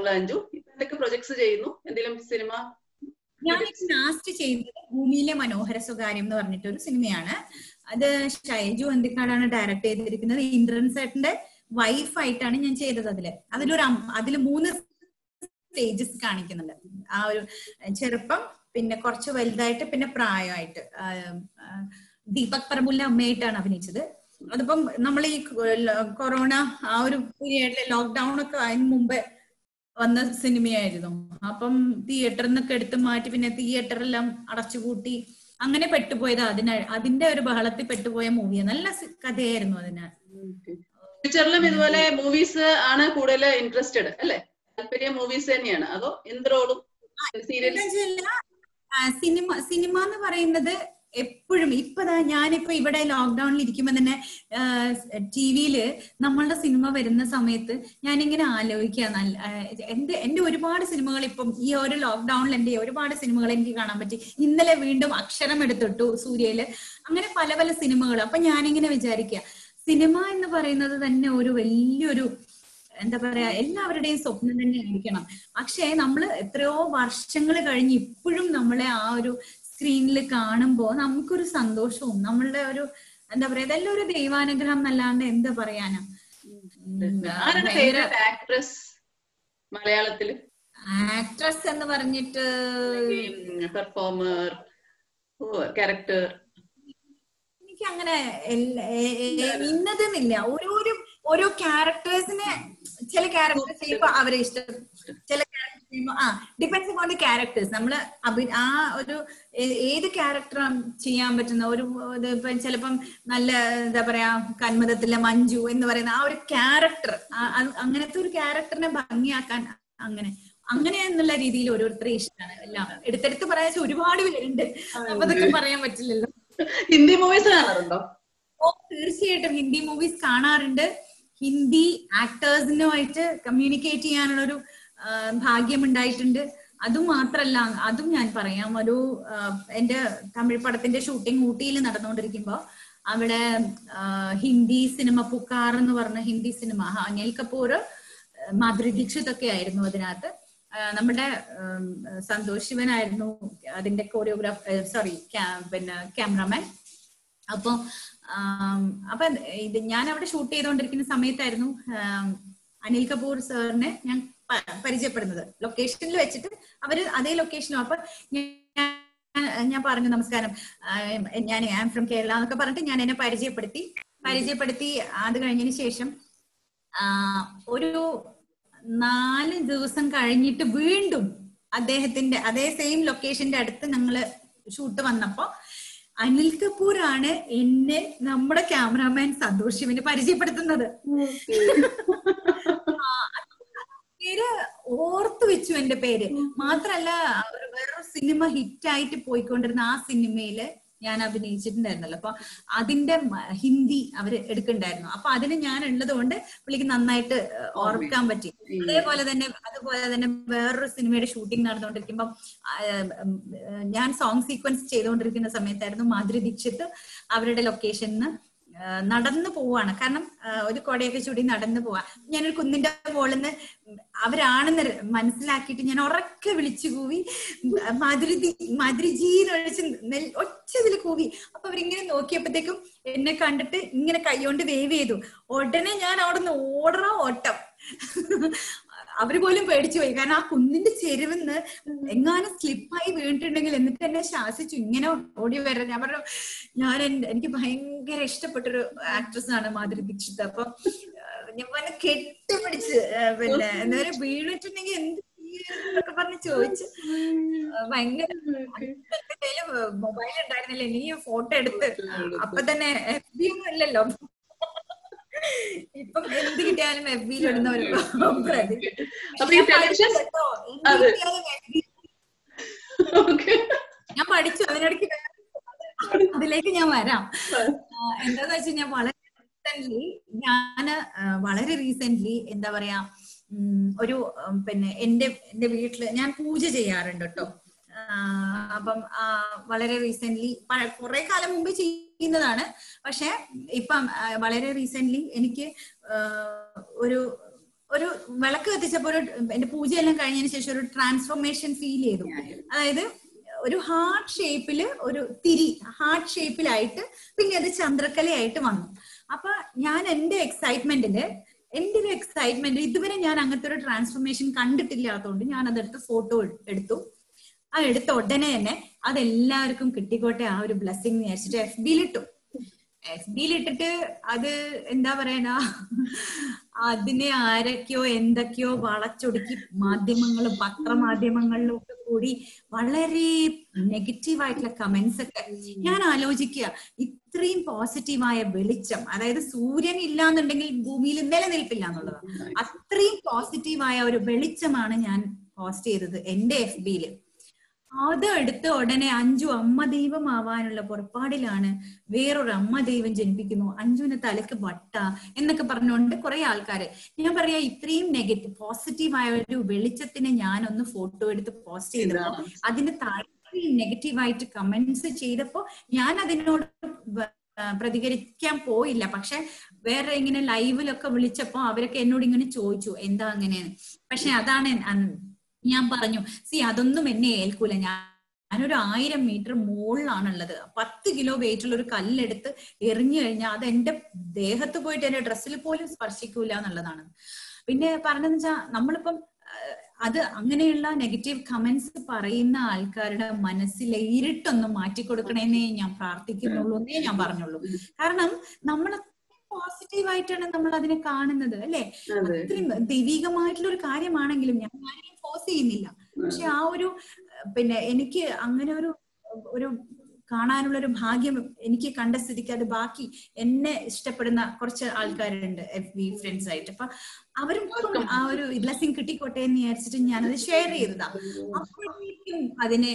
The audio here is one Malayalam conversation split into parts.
ആയിട്ടുള്ള അഞ്ജു ഇപ്പൊ എന്തൊക്കെ പ്രൊജക്ട്സ് ചെയ്യുന്നു എന്തെങ്കിലും സിനിമ ഞാൻ ലാസ്റ്റ് ചെയ്തത് ഭൂമിയിലെ മനോഹര സ്വകാര്യം എന്ന് പറഞ്ഞിട്ട് ഒരു സിനിമയാണ് അത് ഷൈജു അന്തിക്കാടാണ് ഡയറക്ട് ചെയ്തിരിക്കുന്നത് ഇന്ദ്രൻ സേട്ടന്റെ വൈഫായിട്ടാണ് ഞാൻ ചെയ്തത് അതില് അതിലൊരു അം- അതില് മൂന്ന് സ്റ്റേജസ് കാണിക്കുന്നുണ്ട് ആ ഒരു ചെറുപ്പം പിന്നെ കുറച്ച് വലുതായിട്ട് പിന്നെ പ്രായമായിട്ട് ആ, ആ, ദീപക് പറമ്പുലിന്റെ അമ്മയായിട്ടാണ് അഭിനയിച്ചത് അതിപ്പം നമ്മൾ ഈ കൊറോണ ആ ഒരു പീരിയഡിലെ ലോക്ക്ഡൌൺ ഒക്കെ അതിന് മുമ്പേ വന്ന സിനിമയായിരുന്നു അപ്പം തിയേറ്ററിൽ നിന്നൊക്കെ എടുത്ത് മാറ്റി പിന്നെ തിയേറ്ററെല്ലാം അടച്ചുപൂട്ടി അങ്ങനെ പെട്ടുപോയത് അതിന അതിന്റെ ഒരു ബഹളത്തിൽ പെട്ടുപോയ മൂവിയാണ് നല്ല സി- കഥയായിരുന്നു അതിന് ഫ്യൂച്ചറിലും ഇതുപോലെ മൂവീസ് ആണ് കൂടുതൽ ഇൻട്രസ്റ്റഡ് അല്ലെ താല്പര്യം മൂവീസ് തന്നെയാണ് അതോ എന്ത് റോളും സീരിയൽ എന്താ വെച്ചാല്, ആ, സിനിമ സിനിമ എന്ന് പറയുന്നത് എപ്പോഴും ഇപ്പതാ ഞാനിപ്പോ ഇവിടെ ലോക്ക്ഡൌണിൽ ഇരിക്കുമ്പോ തന്നെ ടി വിയില് നമ്മളുടെ സിനിമ വരുന്ന സമയത്ത് ഞാനിങ്ങനെ ആലോചിക്കുക നല്ല ആ, എന്റെ എന്റെ ഒരുപാട് സിനിമകൾ ഇപ്പം ഈ ഒരു ലോക്ക്ഡൌണിൽ എന്റെ ഒരുപാട് സിനിമകൾ എനിക്ക് കാണാൻ പറ്റി ഇന്നലെ വീണ്ടും അക്ഷരം എടുത്തിട്ടു സൂര്യയില് അങ്ങനെ പല പല സിനിമകൾ അപ്പൊ ഞാനിങ്ങനെ വിചാരിക്കുക സിനിമ എന്ന് പറയുന്നത് തന്നെ ഒരു വലിയൊരു എന്താ പറയാ എല്ലാവരുടെയും സ്വപ്നം തന്നെ ആയിരിക്കണം പക്ഷേ നമ്മൾ എത്രയോ വർഷങ്ങൾ കഴിഞ്ഞ് ഇപ്പോഴും നമ്മളെ ആ ഒരു സ്ക്രീനിൽ കാണുമ്പോൾ നമുക്കൊരു സന്തോഷവും നമ്മളുടെ ഒരു എന്താ പറയാ ഇതെല്ലാം ഒരു ദൈവാനുഗ്രഹം എന്നല്ലാണ്ട് എന്താ പറയാനാ ഉം, ആരാണ് ഭയങ്കര ഫേവറേറ്റ് ആക്ട്രസ് മലയാളത്തില് ആക്ട്രസ് എന്ന് പറഞ്ഞിട്ട് പെർഫോമർ ക്യാരക്ടർ എനിക്ക് അങ്ങനെ എല്ലാ- എ- എ- ഇന്നതെന്നില്ല ഓരോരോ ഓരോ ക്യാരക്ടേഴ്സിനെ ചില ക്യാരക്ടേഴ്സ് ചെയ്യുമ്പോ അവരെ ഇഷ്ടം ചില ക്യാരക്ടേഴ്സ് ചെയ്യുമ്പോ ആ ഡിപ്പെൻസ് ഓൺ ദി ക്യാരക്ടേഴ്സ് നമ്മള് അഭി- ആ ഒരു ഏ- ഏത് ക്യാരക്ടർ ചെയ്യാൻ പറ്റുന്ന ഒരു ഇത് ഇപ്പൊ ചിലപ്പം നല്ല എന്താ പറയാ കന്മതത്തിലെ മഞ്ജു എന്ന് പറയുന്ന ആ ഒരു ക്യാരക്ടർ അങ്ങനത്തെ ഒരു ക്യാരക്ടറിനെ ഭംഗിയാക്കാൻ അങ്ങനെ അങ്ങനെ എന്നുള്ള രീതിയിൽ ഓരോരുത്തരെ ഇഷ്ടമാണ് എല്ലാം എടുത്തെടുത്ത് പറയാൻ വെച്ചാൽ ഒരുപാട് പേരുണ്ട് അപ്പൊ അതൊക്കെ പറയാൻ പറ്റില്ലല്ലോ ഹിന്ദി മൂവീസ് കാണാറുണ്ടോ ഓ തീർച്ചയായിട്ടും ഹിന്ദി മൂവീസ് കാണാറുണ്ട് ഹിന്ദി ആക്ടേഴ്സിനുമായിട്ട് കമ്മ്യൂണിക്കേറ്റ് ചെയ്യാനുള്ള ഒരു ഭാഗ്യം ഉണ്ടായിട്ടുണ്ട് അതും മാത്രല്ല അതും ഞാൻ പറയാം ഒരു ആ, എന്റെ തമിഴ് പടത്തിന്റെ ഷൂട്ടിംഗ് ഊട്ടിയിൽ നടന്നുകൊണ്ടിരിക്കുമ്പോ അവിടെ ആ, ഹിന്ദി സിനിമ പുക്കാർ എന്ന് പറഞ്ഞ ഹിന്ദി സിനിമ ആ, അനിൽ കപൂർ മാധുരി ദീക്ഷിത് ഒക്കെ ആയിരുന്നു അതിനകത്ത് ആ, നമ്മുടെ ഉം, സന്തോഷ് ശിവനായിരുന്നു അതിന്റെ കൊറിയോഗ്രാഫ് സോറി പിന്നെ ക്യാമറമാൻ അപ്പൊ ആം, അപ്പൊ ഇത് ഞാൻ അവിടെ ഷൂട്ട് ചെയ്തുകൊണ്ടിരിക്കുന്ന സമയത്തായിരുന്നു ആം, അനിൽ കപൂർ സാറിനെ ഞാൻ പ- പരിചയപ്പെടുന്നത് ലൊക്കേഷനിൽ വെച്ചിട്ട് അവര് അതേ ലൊക്കേഷനും അപ്പൊ ഞാൻ ഞാൻ പറഞ്ഞു നമസ്കാരം ആം, ഞാൻ ഐ ആം ഫ്രം കേരള എന്നൊക്കെ പറഞ്ഞിട്ട് ഞാൻ എന്നെ പരിചയപ്പെടുത്തി പരിചയപ്പെടുത്തി അത് കഴിഞ്ഞതിന് ശേഷം ആ, ഒരു നാല് ദിവസം കഴിഞ്ഞിട്ട് വീണ്ടും അദ്ദേഹത്തിന്റെ അതേ സെയിം ലൊക്കേഷന്റെ അടുത്ത് ഞങ്ങള് ഷൂട്ട് വന്നപ്പോ അനിൽ കപൂർ ആണ് എന്നെ നമ്മുടെ ക്യാമറാമാൻ സന്തോഷ് ശിവന് പരിചയപ്പെടുത്തുന്നത് പേര് ഓർത്തു വെച്ചു എന്റെ പേര് മാത്രല്ല ഒരു വേറൊരു സിനിമ ഹിറ്റ് ആയിട്ട് പോയിക്കൊണ്ടിരുന്ന ആ സിനിമയില് ഞാൻ അഭിനയിച്ചിട്ടുണ്ടായിരുന്നല്ലോ അപ്പൊ അതിന്റെ മ- ഹിന്ദി അവര് എടുക്കണ്ടായിരുന്നു അപ്പൊ അതിന് ഞാൻ ഉള്ളത് കൊണ്ട് പുള്ളിക്ക് നന്നായിട്ട് ഏഹ്, ഓർക്കാൻ പറ്റി അതേപോലെ തന്നെ അതുപോലെ തന്നെ വേറൊരു സിനിമയുടെ ഷൂട്ടിംഗ് നടന്നുകൊണ്ടിരിക്കുമ്പോൾ ഞാൻ സോങ് സീക്വൻസ് ചെയ്തുകൊണ്ടിരിക്കുന്ന സമയത്തായിരുന്നു മാധുരി ദീക്ഷിത് അവരുടെ ലൊക്കേഷനിന്ന് നടന്നു പോവാണ് കാരണം ആ, ഒരു കൊടയൊക്കെ ചൂടി നടന്നു പോവാ ഞാനൊരു കുന്നിന്റെ മുകളിൽ നിന്ന് അവരാണെന്ന് മനസ്സിലാക്കിയിട്ട് ഞാൻ ഉറക്കെ വിളിച്ചു കൂവി മാധുരി മാധുരിജി എന്ന് വിളിച്ച് നെൽ- ഒച്ചതിൽ കൂവി അപ്പൊ അവരിങ്ങനെ നോക്കിയപ്പോഴത്തേക്കും എന്നെ കണ്ടിട്ട് ഇങ്ങനെ കൈകൊണ്ട് വേവ് ചെയ്തു ഉടനെ ഞാൻ അവിടെ നിന്ന് ഓടറ ഓട്ടം അവര് പോലും പേടിച്ചു പോയി കാരണം ആ കുന്നിന്റെ ചെരുവിന്ന് എങ്ങാനും സ്ലിപ്പായി വീണിട്ടുണ്ടെങ്കിൽ എന്നിട്ട് എന്നെ ശാസിച്ചു ഇങ്ങനെ ഓടി വരാൻ ഞാൻ പറഞ്ഞു ഞാൻ എൻ- എനിക്ക് ഭയങ്കര ഇഷ്ടപ്പെട്ടൊരു ആക്ട്രസ് ആണ് മാധുരി ദീക്ഷിത് അപ്പൊ ഏഹ്, ഞാൻ പറഞ്ഞ കെട്ടിപ്പിടിച്ച് ഏഹ്, പിന്നെ എന്തായാലും വീണിട്ടുണ്ടെങ്കിൽ എന്ത് എന്നൊക്കെ പറഞ്ഞ് ചോദിച്ചു ഏഹ്, ഭയങ്കര മൊബൈൽ ഉണ്ടായിരുന്നില്ല നീ ഫോട്ടോ എടുത്ത് അപ്പൊ തന്നെ എഫ് ബി ഒന്നും ഇല്ലല്ലോ ഇപ്പം എന്ത് കിട്ടിയാലും എഫ് ബിയിൽ ഇടുന്നവരല്ലോ അപ്പൊ ഈ ടെലിവിഷൻ അതെ. ഓക്കെ ഞാൻ പഠിച്ചു അതിനിടയ്ക്ക് വേറെ അതിലേക്ക് ഞാൻ വരാം ആ, എന്താന്ന് വെച്ച് കഴിഞ്ഞാൽ വളരെ റീസെന്റ് ഞാൻ വളരെ റീസെന്റ് എന്താ പറയാ ഉം, ഒരു ഉം, പിന്നെ എന്റെ എന്റെ വീട്ടില് ഞാൻ പൂജ ചെയ്യാറുണ്ട് കേട്ടോ അപ്പം ആ, വളരെ റീസെന്റ് കുറെ കാലം മുമ്പ് ചെയ്യുന്നതാണ് പക്ഷെ ഇപ്പം ആ, വളരെ റീസെന്റ് എനിക്ക് ആ, ഒരു ഒരു വിളക്ക് കത്തിച്ചപ്പോ ഒരു എന്റെ പൂജയെല്ലാം കഴിഞ്ഞതിന് ശേഷം ഒരു ട്രാൻസ്ഫോർമേഷൻ ഫീൽ ചെയ്തു അതായത് ഒരു ഹാർട്ട് ഷേപ്പില് ഒരു തിരി ഹാർട്ട് ഷേപ്പിലായിട്ട് പിന്നെ അത് ചന്ദ്രക്കലയായിട്ട് വന്നു അപ്പൊ ഞാൻ എന്റെ എക്സൈറ്റ്മെന്റില് എന്റെ ഒരു എക്സൈറ്റ്മെന്റ് ഇതുവരെ ഞാൻ അങ്ങനത്തെ ഒരു ട്രാൻസ്ഫോർമേഷൻ കണ്ടിട്ടില്ലാത്തതുകൊണ്ട് ഞാൻ അതെടുത്ത് ഫോട്ടോ എടുത്തു ആ എടുത്ത ഉടനെ തന്നെ അതെല്ലാവർക്കും കിട്ടിക്കോട്ടെ ആ ഒരു ബ്ലെസ്സിങ് വിചാരിച്ചിട്ട് എഫ് ബിയിലിട്ടു എഫ് ബിയിൽ ഇട്ടിട്ട് അത് എന്താ പറയണ അതിനെ ആരൊക്കെയോ എന്തൊക്കെയോ വളച്ചൊടുക്കി മാധ്യമങ്ങളും പത്രമാധ്യമങ്ങളിലും ഒക്കെ കൂടി വളരെ നെഗറ്റീവ് ആയിട്ടുള്ള കമന്റ്സ് ഒക്കെ ഞാൻ ആലോചിക്കുക ഇത്രയും പോസിറ്റീവായ വെളിച്ചം അതായത് സൂര്യൻ ഇല്ലാന്നുണ്ടെങ്കിൽ ഭൂമിയിൽ നിലനിൽപ്പില്ല എന്നുള്ളതാണ് അത്രയും പോസിറ്റീവായ ഒരു വെളിച്ചമാണ് ഞാൻ പോസ്റ്റ് ചെയ്തത് എന്റെ എഫ് ബിയില് അത് എടുത്ത് ഉടനെ അഞ്ചു അമ്മ ദൈവമാവാനുള്ള പുറപ്പാടിലാണ് വേറൊരു അമ്മ ദൈവം ജനിപ്പിക്കുന്നു അഞ്ജുവിന് തലക്ക് വട്ട എന്നൊക്കെ പറഞ്ഞുകൊണ്ട് കുറെ ആൾക്കാര് ഞാൻ പറയാ ഇത്രയും നെഗറ്റീവ് പോസിറ്റീവായ ഒരു വെളിച്ചത്തിനെ ഞാൻ ഒന്ന് ഫോട്ടോ എടുത്ത് പോസ്റ്റ് ചെയ്തപ്പോ അതിന്റെ താഴെ നെഗറ്റീവായിട്ട് കമന്റ്സ് ചെയ്തപ്പോ ഞാൻ അതിനോട് പ്രതികരിക്കാൻ പോയില്ല പക്ഷെ വേറെ ഇങ്ങനെ ലൈവിലൊക്കെ വിളിച്ചപ്പോ അവരൊക്കെ എന്നോട് ഇങ്ങനെ ചോദിച്ചു എന്താ അങ്ങനെയാണ് പക്ഷെ അതാണ് ഞാൻ പറഞ്ഞു സി അതൊന്നും എന്നെ ഏൽക്കൂല ഞാൻ ഞാനൊരു ആയിരം മീറ്റർ മുകളിലാണുള്ളത് പത്ത് കിലോ വെയിറ്റുള്ള ഒരു കല്ലെടുത്ത് എറിഞ്ഞു കഴിഞ്ഞാൽ അത് എന്റെ ദേഹത്ത് പോയിട്ട് എന്റെ ഡ്രസ്സിൽ പോലും സ്പർശിക്കൂല എന്നുള്ളതാണ് പിന്നെ പറഞ്ഞതെന്ന് വെച്ചാൽ നമ്മളിപ്പം അത് അങ്ങനെയുള്ള നെഗറ്റീവ് കമന്റ്സ് പറയുന്ന ആൾക്കാരുടെ മനസ്സിലെ ഇരുട്ടൊന്ന് മാറ്റിക്കൊടുക്കണേന്നേ ഞാൻ പ്രാർത്ഥിക്കുന്നുള്ളൂ എന്നേ ഞാൻ പറഞ്ഞുള്ളൂ കാരണം നമ്മൾ പോസിറ്റീവ് ആയിട്ടാണ് നമ്മൾ അതിനെ കാണുന്നത് അല്ലെ അത്രയും ദൈവികമായിട്ടുള്ള ഒരു കാര്യമാണെങ്കിലും ഞാൻ ആരെയും ഫോഴ്സ് ചെയ്യുന്നില്ല പക്ഷെ ആ ഒരു പിന്നെ എനിക്ക് അങ്ങനെ ഒരു ഒരു കാണാനുള്ള ഒരു ഭാഗ്യം എനിക്ക് കണ്ട സ്ഥിതിക്ക് അത് ബാക്കി എന്നെ ഇഷ്ടപ്പെടുന്ന കുറച്ച് ആൾക്കാരുണ്ട് എഫ് ബി ഫ്രണ്ട്സ് ആയിട്ട് അപ്പൊ അവരും ആ ഒരു ബ്ലെസ്സിങ് കിട്ടിക്കോട്ടെ എന്ന് വിചാരിച്ചിട്ട് ഞാനത് ഷെയർ ചെയ്തതാ അപ്പോഴേക്കും അതിനെ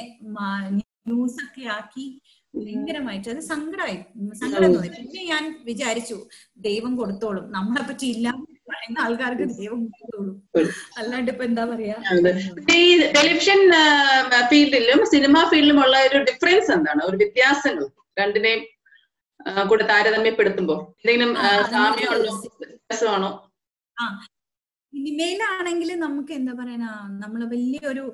ന്യൂസ് ഒക്കെ ആക്കി ഭയങ്കരമായിട്ട് അത് സങ്കടമായി സങ്കടം തോന്നി പിന്നെ ഞാൻ വിചാരിച്ചു ദൈവം കൊടുത്തോളും നമ്മളെ പറ്റി ഇല്ല പറയുന്ന ആൾക്കാർക്ക് ദൈവം കൊടുത്തോളും അല്ലാണ്ട് ഇപ്പൊ എന്താ പറയാ ഈ ടെലിവിഷൻ ഫീൽഡിലും സിനിമ ഫീൽഡിലും ഉള്ള ഒരു ഡിഫറൻസ് എന്താണ് ഒരു വ്യത്യാസങ്ങൾ രണ്ടിനെയും കൂടെ താരതമ്യപ്പെടുത്തുമ്പോ എന്തെങ്കിലും സാമ്യമുണ്ടോ വ്യത്യാസമാണോ ആ സിനിമയിലാണെങ്കിൽ നമുക്ക് എന്താ പറയാ നമ്മള് വലിയൊരു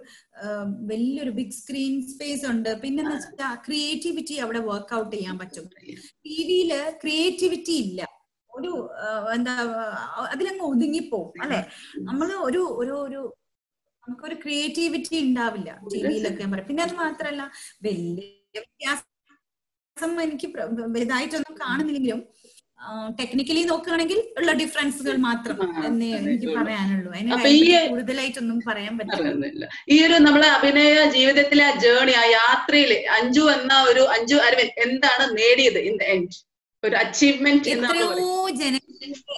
വലിയൊരു ബിഗ് സ്ക്രീൻ സ്പേസ് ഉണ്ട് പിന്നെ എന്താ വെച്ചാൽ ക്രിയേറ്റിവിറ്റി അവിടെ വർക്ക്ഔട്ട് ചെയ്യാൻ പറ്റും ടി വിയില് ക്രിയേറ്റിവിറ്റി ഇല്ല ഒരു എന്താ അതിലങ്ങ് ഒതുങ്ങിപ്പോവും അല്ലെ നമ്മള് ഒരു ഒരു ഒരു നമുക്കൊരു ക്രിയേറ്റിവിറ്റി ഉണ്ടാവില്ല ടി വിയിലൊക്കെ ഞാൻ പറയാം പിന്നെ അത് മാത്രല്ല വലിയ വ്യത്യാസം എനിക്ക് ഇതായിട്ടൊന്നും കാണുന്നില്ലെങ്കിലും ടെക്നിക്കലി നോക്കുകയാണെങ്കിൽ ഉള്ള ഡിഫറൻസുകൾ മാത്രം എന്നേ എനിക്ക് പറയാനുള്ളൂ അതിനെ കൂടുതലായിട്ടൊന്നും പറയാൻ പറ്റില്ല ഈ ഒരു നമ്മളെ അഭിനയ ജീവിതത്തിലെ ആ ജേണി ആ യാത്രയിൽ അഞ്ജു എന്ന ഒരു അഞ്ജു അരവിന്ദ് എന്താണ് നേടിയത് ഇൻ ദ എൻഡ് ഒരു അച്ചീവ്മെന്റ് എത്രയോ ജനങ്ങൾക്ക്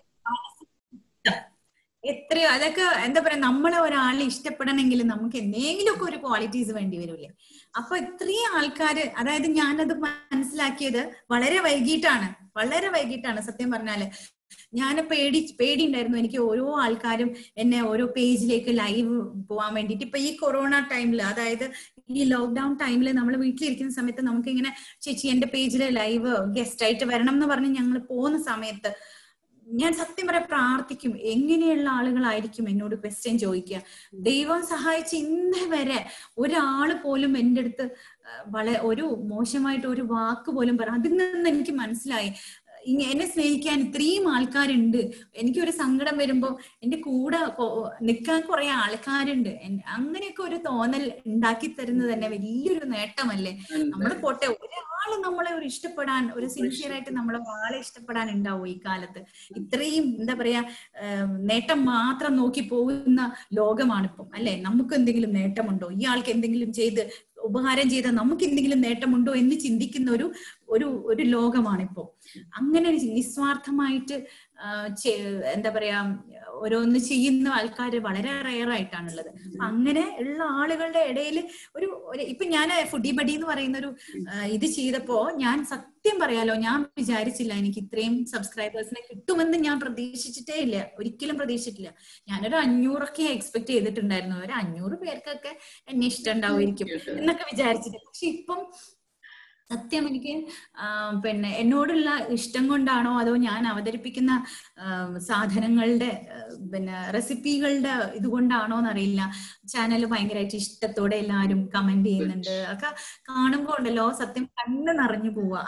എത്രയോ അതൊക്കെ എന്താ പറയാ നമ്മളെ ഒരാളെ ഇഷ്ടപ്പെടണമെങ്കിൽ നമുക്ക് എന്തെങ്കിലും ഒക്കെ ഒരു ക്വാളിറ്റീസ് വേണ്ടി വരൂലേ അപ്പൊ ഇത്രയും ആൾക്കാര് അതായത് ഞാനത് മനസ്സിലാക്കിയത് വളരെ വൈകിട്ടാണ് വളരെ വൈകിട്ടാണ് സത്യം പറഞ്ഞാല് ഞാൻ പേടി പേടി ഉണ്ടായിരുന്നു എനിക്ക് ഓരോ ആൾക്കാരും എന്നെ ഓരോ പേജിലേക്ക് ലൈവ് പോവാൻ വേണ്ടിയിട്ട് ഇപ്പൊ ഈ കൊറോണ ടൈമിൽ അതായത് ഈ ലോക്ക്ഡൌൺ ടൈമിൽ നമ്മൾ വീട്ടിലിരിക്കുന്ന സമയത്ത് നമുക്ക് ഇങ്ങനെ ചേച്ചി എന്റെ പേജിൽ ലൈവ് ഗസ്റ്റ് ആയിട്ട് വരണം എന്ന് പറഞ്ഞ് ഞങ്ങൾ പോകുന്ന സമയത്ത് ഞാൻ സത്യം പറയാൻ പ്രാർത്ഥിക്കും എങ്ങനെയുള്ള ആളുകളായിരിക്കും എന്നോട് ക്വസ്റ്റ്യൻ ചോദിക്കുക ദൈവം സഹായിച്ച് ഇന്നേ വരെ ഒരാള് പോലും എൻ്റെ അടുത്ത് വളരെ ഒരു മോശമായിട്ട് ഒരു വാക്ക് പോലും പറ അതിൽ നിന്ന് എനിക്ക് മനസ്സിലായി എന്നെ സ്നേഹിക്കാൻ ഇത്രയും ആൾക്കാരുണ്ട് എനിക്കൊരു സങ്കടം വരുമ്പോ എന്റെ കൂടെ നിൽക്കാൻ കുറെ ആൾക്കാരുണ്ട് അങ്ങനെയൊക്കെ ഒരു തോന്നൽ ഉണ്ടാക്കി തരുന്നത് തന്നെ വലിയൊരു നേട്ടമല്ലേ നമ്മൾ പോട്ടെ ഒരാള് നമ്മളെ ഒരു ഇഷ്ടപ്പെടാൻ ഒരു സിൻസിയർ ആയിട്ട് നമ്മളെ ആളെ ഇഷ്ടപ്പെടാൻ ഉണ്ടാവും ഈ കാലത്ത് ഇത്രയും എന്താ പറയാ നേട്ടം മാത്രം നോക്കി പോകുന്ന ലോകമാണിപ്പം അല്ലെ നമുക്ക് എന്തെങ്കിലും നേട്ടമുണ്ടോ ഈ ആൾക്ക് എന്തെങ്കിലും ചെയ്ത് ഉപകാരം ചെയ്ത നമുക്ക് എന്തെങ്കിലും നേട്ടമുണ്ടോ എന്ന് ചിന്തിക്കുന്ന ഒരു ഒരു ഒരു ലോകമാണിപ്പോ അങ്ങനെ നിസ്വാർത്ഥമായിട്ട് എന്താ പറയാ ഓരോന്ന് ചെയ്യുന്ന ആൾക്കാർ വളരെ റെയർ ആയിട്ടാണുള്ളത് അങ്ങനെ ഉള്ള ആളുകളുടെ ഇടയിൽ ഒരു ഇപ്പൊ ഞാൻ ഫുഡി ബഡി എന്ന് പറയുന്ന ഒരു ഇത് ചെയ്തപ്പോ ഞാൻ സത്യം പറയാലോ ഞാൻ വിചാരിച്ചില്ല എനിക്ക് ഇത്രയും സബ്സ്ക്രൈബേഴ്സിനെ കിട്ടുമെന്ന് ഞാൻ പ്രതീക്ഷിച്ചിട്ടേ ഇല്ല ഒരിക്കലും പ്രതീക്ഷിച്ചിട്ടില്ല ഞാനൊരു അഞ്ഞൂറൊക്കെ എക്സ്പെക്ട് ചെയ്തിട്ടുണ്ടായിരുന്നു ഒരു അഞ്ഞൂറ് പേർക്കൊക്കെ എന്നെ ഇഷ്ടം ഉണ്ടാവുമായിരിക്കും എന്നൊക്കെ വിചാരിച്ചിട്ട് പക്ഷെ ഇപ്പം സത്യം എനിക്ക് ആ, പിന്നെ എന്നോടുള്ള ഇഷ്ടം കൊണ്ടാണോ അതോ ഞാൻ അവതരിപ്പിക്കുന്ന ആ, സാധനങ്ങളുടെ ആ, പിന്നെ റെസിപ്പികളുടെ ഇതുകൊണ്ടാണോ എന്നറിയില്ല ചാനൽ ഭയങ്കരമായിട്ട് ഇഷ്ടത്തോടെ എല്ലാരും കമന്റ് ചെയ്യുന്നുണ്ട് ഒക്കെ കാണുമ്പോ ഉണ്ടല്ലോ സത്യം കണ്ണ് നിറഞ്ഞു പോവാ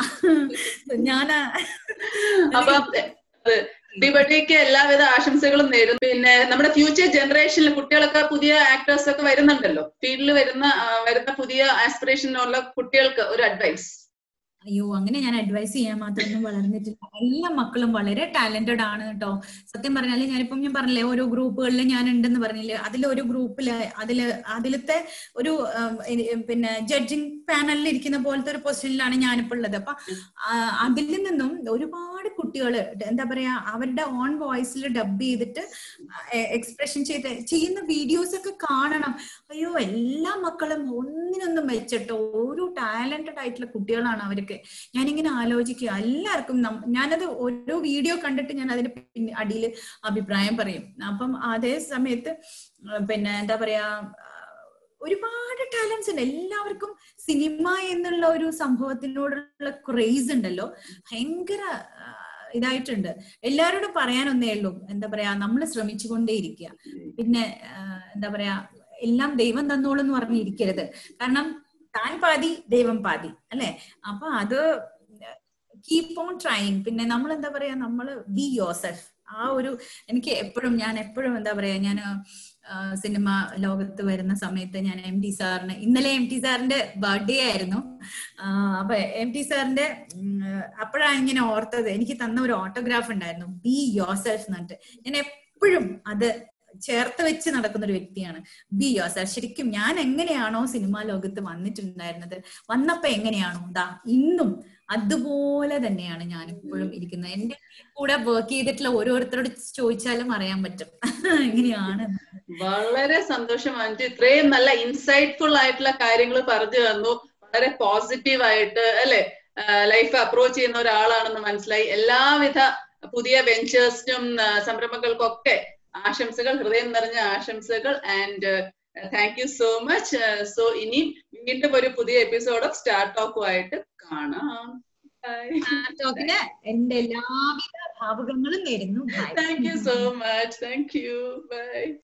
ഞാൻ അപ്പൊ ഡിബഡിക്ക് എല്ലാവിധ ആശംസകളും നേരും പിന്നെ നമ്മുടെ ഫ്യൂച്ചർ ജനറേഷനിൽ കുട്ടികളൊക്കെ പുതിയ ആക്ടേഴ്സ് ഒക്കെ വരുന്നുണ്ടല്ലോ ഫീൽഡിൽ വരുന്ന ആ, വരുന്ന പുതിയ ആസ്പിറേഷനുള്ള കുട്ടികൾക്ക് ഒരു അഡ്വൈസ് അയ്യോ അങ്ങനെ ഞാൻ അഡ്വൈസ് ചെയ്യാൻ മാത്രമൊന്നും വളർന്നിട്ടില്ല എല്ലാ മക്കളും വളരെ ടാലന്റഡ് ആണ് കേട്ടോ സത്യം പറഞ്ഞാല് ഞാനിപ്പം ഞാൻ പറഞ്ഞില്ലേ ഓരോ ഗ്രൂപ്പുകളിൽ ഞാൻ ഉണ്ടെന്ന് പറഞ്ഞില്ലേ അതിൽ ഒരു ഗ്രൂപ്പില് അതില് അതിലത്തെ ഒരു ഉം, ഇനി, പിന്നെ ജഡ്ജിങ് പാനലിൽ ഇരിക്കുന്ന പോലത്തെ ഒരു പൊസിഷനിലാണ് ഞാനിപ്പോൾ ഉള്ളത് അപ്പൊ ആ, അതിൽ നിന്നും ഒരുപാട് കുട്ടികൾ എന്താ പറയാ അവരുടെ ഓൺ വോയിസിൽ ഡബ് ചെയ്തിട്ട് എക്സ്പ്രഷൻ ചെയ്ത് ചെയ്യുന്ന വീഡിയോസ് ഒക്കെ കാണണം അയ്യോ എല്ലാ മക്കളും ഒന്നിനൊന്നും വെച്ചിട്ടോ ഒരു ടാലന്റഡ് ആയിട്ടുള്ള കുട്ടികളാണ് അവരൊക്കെ ഞാനിങ്ങനെ ആലോചിക്കുക എല്ലാവർക്കും നം- ഞാനത് ഓരോ വീഡിയോ കണ്ടിട്ട് ഞാൻ അതിന് പിന്നെ അടിയിൽ അഭിപ്രായം പറയും അപ്പം അതേ സമയത്ത് ആ, പിന്നെ എന്താ പറയാ ആ, ഒരുപാട് ടാലൻസ് ഉണ്ട് എല്ലാവർക്കും സിനിമ എന്നുള്ള ഒരു സംഭവത്തിനോടുള്ള ക്രേസ് ഉണ്ടല്ലോ ഭയങ്കര ആ, ഇതായിട്ടുണ്ട് എല്ലാവരോടും പറയാനൊന്നേ ഉള്ളൂ എന്താ പറയാ നമ്മൾ ശ്രമിച്ചുകൊണ്ടേയിരിക്കുക പിന്നെ ആ, എന്താ പറയാ എല്ലാം ദൈവം തന്നോളൂ എന്ന് പറഞ്ഞിരിക്കരുത് കാരണം താൻ പാതി ദൈവം പാതി അല്ലെ അപ്പൊ അത് കീപ് ഓൺ ട്രൈങ് പിന്നെ നമ്മൾ എന്താ പറയാ നമ്മൾ ബി യോസെൽഫ് ആ ഒരു എനിക്ക് എപ്പോഴും ഞാൻ എപ്പോഴും എന്താ പറയാ ഞാൻ സിനിമ ലോകത്ത് വരുന്ന സമയത്ത് ഞാൻ എം ടി സാറിന് ഇന്നലെ എം ടി സാറിന്റെ ബർത്ത്ഡേ ആയിരുന്നു ആ, അപ്പൊ എം ടി സാറിന്റെ അപ്പോഴാണ് ഇങ്ങനെ ഓർത്തത് എനിക്ക് തന്ന ഒരു ഓട്ടോഗ്രാഫ് ഉണ്ടായിരുന്നു ബി യോസെൽഫ് എന്നിട്ട് ഞാൻ എപ്പോഴും അത് ചേർത്ത് വെച്ച് നടക്കുന്ന ഒരു വ്യക്തിയാണ് ബി യോസെൽഫ് ശരിക്കും ഞാൻ എങ്ങനെയാണോ സിനിമാ ലോകത്ത് വന്നിട്ടുണ്ടായിരുന്നത് വന്നപ്പോ എങ്ങനെയാണോ ദാ ഇന്നും അതുപോലെ തന്നെയാണ് ഞാൻ ഇപ്പോഴും ഇരിക്കുന്നത് എന്റെ കൂടെ വർക്ക് ചെയ്തിട്ടുള്ള ഓരോരുത്തരോട് ചോദിച്ചാലും അറിയാൻ പറ്റും എങ്ങനെയാണ് വളരെ സന്തോഷം അഞ്ചു ഇത്രയും നല്ല ഇൻസൈറ്റ്ഫുൾ ആയിട്ടുള്ള കാര്യങ്ങൾ പറഞ്ഞു തന്നു വളരെ പോസിറ്റീവ് ആയിട്ട് അല്ലെ ലൈഫ് അപ്രോച്ച് ചെയ്യുന്ന ഒരാളാണെന്ന് മനസ്സിലായി എല്ലാവിധ പുതിയ വെഞ്ചേഴ്സിനും സംരംഭങ്ങൾക്കും ഒക്കെ ആശംസകൾ ഹൃദയം നിറഞ്ഞ ആശംസകൾ and thank you so much so ഇനി വീണ്ടും ഒരു പുതിയ എപ്പിസോഡ് ഓഫ് സ്റ്റാർട്ട് ടോക്കുമായിട്ട് കാണാം ടോക്കിന് എന്റെ എല്ലാവിധ ഭാവുകങ്ങളും നേരുന്നു Bye. Thank you so much thank you by